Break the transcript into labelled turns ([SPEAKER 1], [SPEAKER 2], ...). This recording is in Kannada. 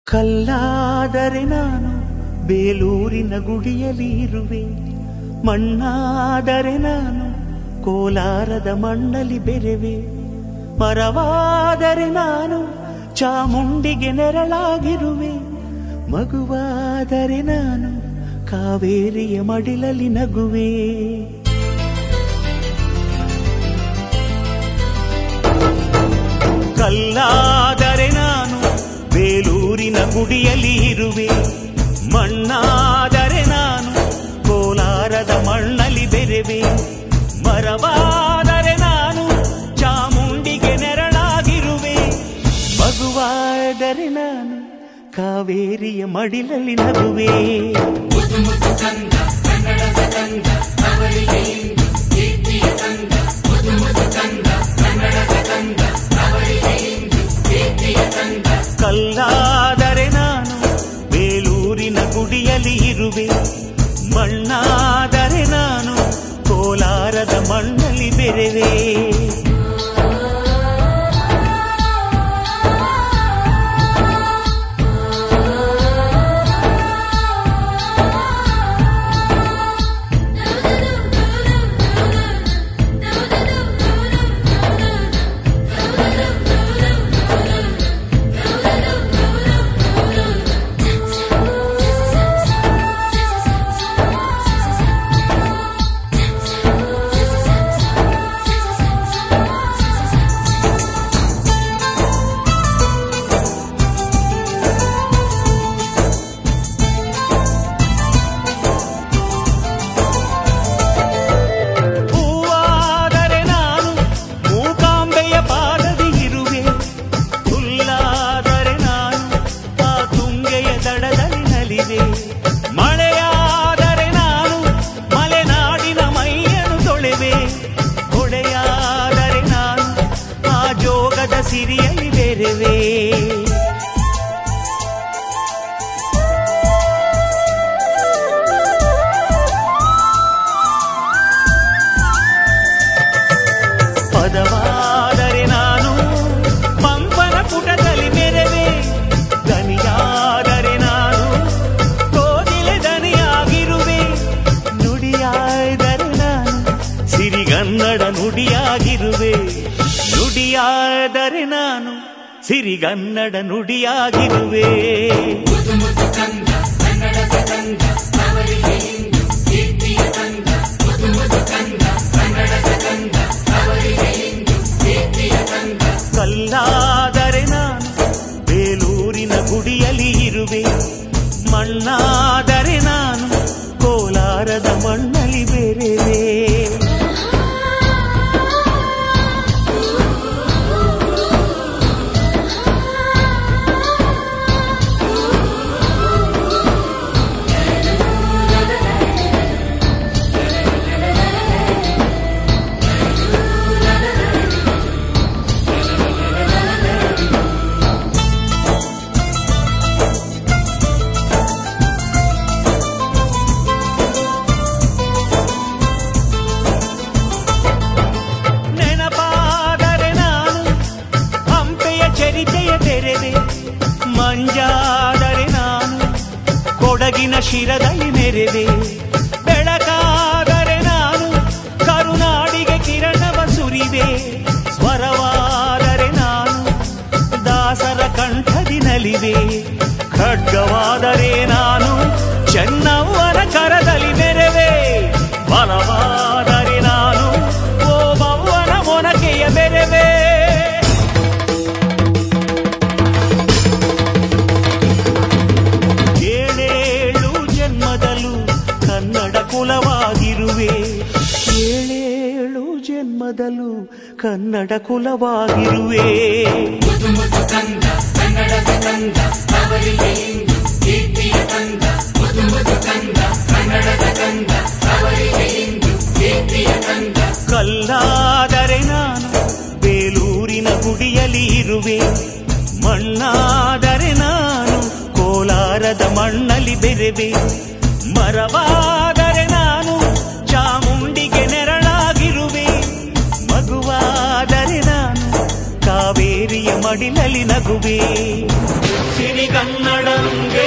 [SPEAKER 1] ಕಲ್ಲಾದರೆ ನಾನು ಬೇಲೂರಿನ ಗುಡಿಯಲ್ಲಿ ಇರುವೆ ಮಣ್ಣಾದರೆ ನಾನು ಕೋಲಾರದ ಮಣ್ಣಲ್ಲಿ ಬೆರೆವೆ ಮರವಾದರೆ ನಾನು ಚಾಮುಂಡಿಗೆ ನೆರಳಾಗಿರುವೆ ಮಗುವಾದರೆ ನಾನು ಕಾವೇರಿಯ ಮಡಿಲಲ್ಲಿ ನಗುವೆ ಕಲ್ಲಾದರೆ ನಾನು ಬೇಲೂರಿನ ಗುಡಿಯಲ್ಲಿ ಇರುವೆ ಮಣ್ಣಾದರೆ ನಾನು ಕೋಲಾರದ ಮಣ್ಣಲ್ಲಿ ಬೆರೆವೆ ಮರವಾದರೆ ನಾನು ಚಾಮುಂಡಿಗೆ ನೆರಳಾಗಿರುವೆ ಮಗುವಾದರೆ ನಾನು ಕಾವೇರಿಯ ಮಡಿಲಲ್ಲಿ ನಗುವೆ
[SPEAKER 2] ಮುದ್ದು ಮುದ್ದು ಕಂದ ಕನ್ನಡದ ಕಂದ ಅವರಿಗೆ ಇಂದು ಕೀರ್ತಿಯ ಕಂದ ಮುದ್ದು ಮುದ್ದು ಕಂದ ಕನ್ನಡದ ಕಂದ ಅವರಿಗೆ ಇಂದು ಕೀರ್ತಿಯ ಕಂದ
[SPEAKER 1] ಕಲ್ಲಾದರೆ ನಾನು ಬೇಲೂರಿನ ಗುಡಿಯಲ್ಲಿ ಇರುವೆ ಮಣ್ಣಾದರೆ ನಾನು ಕೋಲಾರದ ಮಣ್ಣಲ್ಲಿ ಬೆರೆವೆ ಹೂವಾದರೆ ನಾನು ಮೂಕಾಂಬೆಯ ಪಾದದಿ ಇರುವೆ ಹುಲ್ಲಾದರೆ ನಾನು ಆ ತುಂಗೆಯ ದಡದಲ್ಲಿ ನಲಿವೆ ಮಳೆಯಾದರೆ ನಾನು ಮಲೆನಾಡಿನ ಮೈಯನ್ನು ತೊಳೆವೆ ಹೊಳೆಯಾದರೆ ನಾನು ಆ ಜೋಗದ ಸಿರಿಯಲ್ಲಿ ಬೆರೆವೆ ಪದವಾದರೆ ನಾನು ಪಂಪನ ಪುಟದಲ್ಲಿ ಮೆರೆವೆ ದನಿಯಾದರೆ ನಾನು ಕೋಗಿಲೆ ದನಿಯಾಗಿರುವೆ ನುಡಿಯಾದರೆ ನಾನು ಸಿರಿಗನ್ನಡ ನುಡಿಯಾಗಿರುವೆ ನುಡಿಯಾದರೆ ನಾನು ಸಿರಿಗನ್ನಡ ನುಡಿಯಾಗಿರುವೆ
[SPEAKER 2] ಮುದ್ದು ಮುದ್ದು ಕಂದ ಕನ್ನಡದ ಕಂದ ಅವರಿಗೆ ಇಂದು ಕೀರ್ತಿಯ ಕಂದ ಮುದ್ದು ಮುದ್ದು ಕಂದ ಕನ್ನಡದ ಕಂದ ಅವರಿಗೆ ಇಂದು ಕೀರ್ತಿಯ ಕಂದ
[SPEAKER 1] ಕಲ್ಲಾದರೆ ನಾನು ಬೇಲೂರಿನ ಗುಡಿಯಲ್ಲಿ ಇರುವೆ ಮಣ್ಣಾದರೆ ನಾನು ಕೋಲಾರದ ಮಣ್ಣಲ್ಲಿ ಬೆರೆವೆ ನೆನಪಾದರೆ ನಾನು ಹಂಪೆಯ ಚರಿತೆಯ ತೆರೆದೆ ಮಂಜಾದರೆ ನಾನು ಕೊಡಗಿನ ಶಿರದಲ್ಲಿ ಮೆರೆದೆ ಬೆಳಕಾದರೆ ನಾನು ಕರುನಾಡಿಗೆ ಕಿರಣವ ಸುರಿದೆ ಸ್ವರವಾದರೆ ನಾನು ದಾಸರ ಕಂಠದಿ ನಲಿದೆ ಖಡ್ಗವಾದರೆ ನಾನು ಚೆನ್ನವ್ವನ ಕರದಲ್ಲಿ ಮೆರೆವೆ ಬಲವಾದರೆ ನಾನು ಓಬವ್ವನ ಮೊನಕೆಯ ಬೆರೆವೆ ಏಳೇಳು ಜನ್ಮದಲ್ಲೂ ಕನ್ನಡ ಕುಲವಾಗಿರುವೆ ಏಳೇಳು ಜನ್ಮದಲ್ಲೂ ಕನ್ನಡ ಕುಲವಾಗಿರುವೆ
[SPEAKER 2] ಮುದ್ದು ಮುದ್ದು ಕಂದ ಕನ್ನಡದ ಕಂದ ಅವರಿಗೆ ಇಂದು ಕೀರ್ತಿಯ ಕಂದ ಮುದ್ದು ಮುದ್ದು ಕಂದ ಕನ್ನಡದ ಕಂದ ಅವರಿಗೆ ಇಂದು ಕೀರ್ತಿಯ ಕಂದ
[SPEAKER 1] ಕಲ್ಲಾದರೆ ನಾನು ಬೇಲೂರಿನ ಗುಡಿಯಲ್ಲಿ ಇರುವೆ ಮಣ್ಣಾದರೆ ನಾನು ಕೋಲಾರದ ಮಣ್ಣಲ್ಲಿ ಬೆರೆವೆ ಮರವಾದರೆ ನಾನು ಚಾಮುಂಡಿಗೆ ನೆರಳಾಗಿರುವೆ ಮಗುವಾದರೆ ನಾನು ಕಾವೇರಿಯ ಮಡಿಲಲ್ಲಿ ನಗುವೆ ಸಿರಿಗ ಕನ್ನಡಂಗ